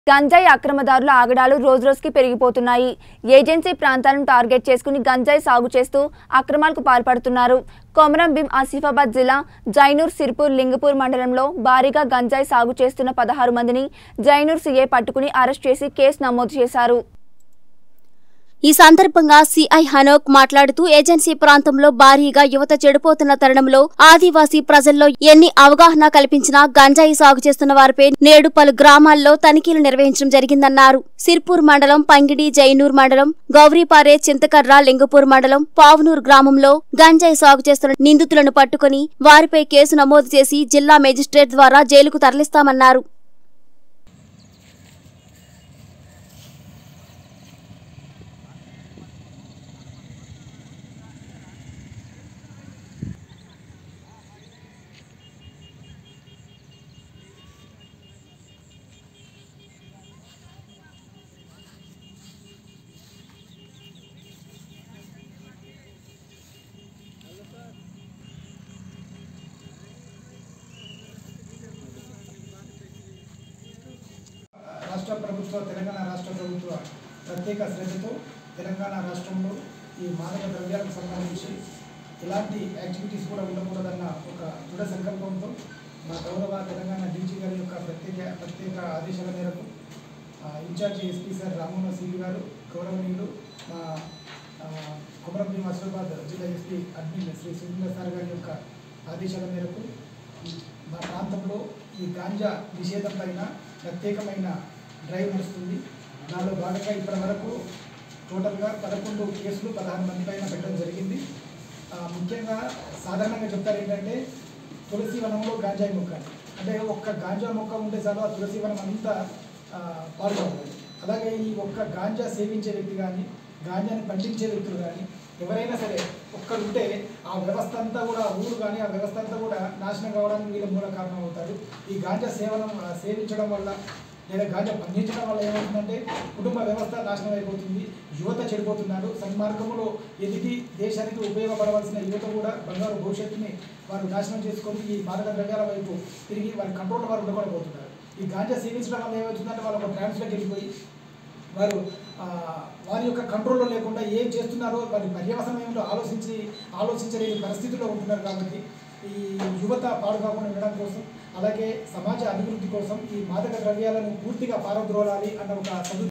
గంజాయి అక్రమదారుల ఆగడాలు రోజురోజుకి పెరిగిపోతున్నాయి ఏజెన్సీ ప్రాంతాలను టార్గెట్ చేసుకుని గంజాయి సాగు చేస్తూ అక్రమాలకు పాల్పడుతున్నారు కొమరం భీం ఆసిఫాబాద్ జిల్లా జైనూర్ సిర్పూర్ లింగపూర్ మండలంలో భారీగా గంజాయి సాగు చేస్తున్న పదహారు మందిని జైనూర్ సీఏ పట్టుకుని అరెస్ట్ చేసి కేసు నమోదు చేశారు ఈ సందర్భంగా సిఐ హనోక్ మాట్లాడుతూ ఏజెన్సీ ప్రాంతంలో భారీగా యువత చెడిపోతున్న తరుణంలో ఆదివాసీ ప్రజల్లో ఎన్ని అవగాహన కల్పించినా గంజాయి సాగు చేస్తున్న వారిపై నేడు పలు గ్రామాల్లో తనిఖీలు నిర్వహించడం జరిగిందన్నారు సిర్పూర్ మండలం పంగిడి జైనూర్ మండలం గౌరీపారే చింతకర్ర లింగపూర్ మండలం పావునూరు గ్రామంలో గంజాయి సాగు చేస్తున్న నిందితులను పట్టుకుని వారిపై కేసు నమోదు చేసి జిల్లా మేజిస్ట్రేట్ ద్వారా జైలుకు తరలిస్తామన్నారు రాష్ట్ర ప్రభుత్వ తెలంగాణ రాష్ట్ర ప్రభుత్వ ప్రత్యేక శ్రద్ధతో తెలంగాణ రాష్ట్రంలో ఈ మాదక ద్రవ్యాలకు సంబంధించి ఎలాంటి యాక్టివిటీస్ కూడా ఉండకూడదన్న ఒక దృఢ సంకల్పంతో మా గౌరవ తెలంగాణ డీజీ గారి యొక్క ప్రత్యేక ప్రత్యేక ఆదేశాల మేరకు ఆ, incharge SP sir Ramamohan CV గారు గౌరవనీయులు మా ఆ, కొమరం భీం ఆసిఫాబాద్ జిల్లా SP admin Shri Surendra sir గారి యొక్క ఆదేశాల మేరకు మా ప్రాంతంలో ఈ గాంజా నిషేధం పైన ప్రత్యేకమైన డ్రైవ్ నడుస్తుంది దానిలో భాగంగా ఇప్పటి వరకు టోటల్గా పదకొండు కేసులు పదహారు మంది పైన పెట్టడం జరిగింది ఆ, ముఖ్యంగా సాధారణంగా చెప్తారు ఏంటంటే తులసి వనంలో గాంజాయి మొక్క అంటే ఒక్క గాంజా మొక్క ఉంటే చాలు ఆ తులసి వనం అంతా ఆ, పాల్గొంటుంది అలాగే ఈ ఒక్క గాంజా సేవించే వ్యక్తి కానీ గాంజాని పండించే వ్యక్తులు కానీ ఎవరైనా సరే ఒక్కరు ఉంటే ఆ వ్యవస్థ అంతా కూడా ఆ ఊరు కానీ ఆ వ్యవస్థ అంతా కూడా నాశనం కావడానికి వీళ్ళ మూల కారణం అవుతారు ఈ గాంజా సేవనం ఆ, సేవించడం వల్ల లేదా గాంజా పండించడం వల్ల ఏమవుతుందంటే కుటుంబ వ్యవస్థ నాశనం అయిపోతుంది యువత చెడిపోతున్నారు సన్మార్గంలో ఎదిగి దేశానికి ఉపయోగపడవలసిన యువత కూడా బంగారు భవిష్యత్తుని వారు నాశనం చేసుకొని ఈ మాదక ద్రవ్యాల వైపు తిరిగి వారి కంట్రోల్ వారు ఉండకూడబోతున్నారు ఈ గాంజా సేవించడం వల్ల ఏమవుతుందంటే వాళ్ళు ఒక ట్రాన్స్లోకి వెళ్ళిపోయి వారు ఆ, వారి యొక్క కంట్రోల్లో లేకుండా ఏం చేస్తున్నారో వారి పర్యవసనం ఏమిటో ఆలోచించి ఆలోచించలేని పరిస్థితుల్లో ఉంటున్నారు కాబట్టి ఈ యువత పాడు కాకుండా ఉండడం కోసం అలాగే సమాజ అభివృద్ధి కోసం ఈ మాదక ద్రవ్యాలను పూర్తిగా పారద్రోలాలి అన్న ఒక సదు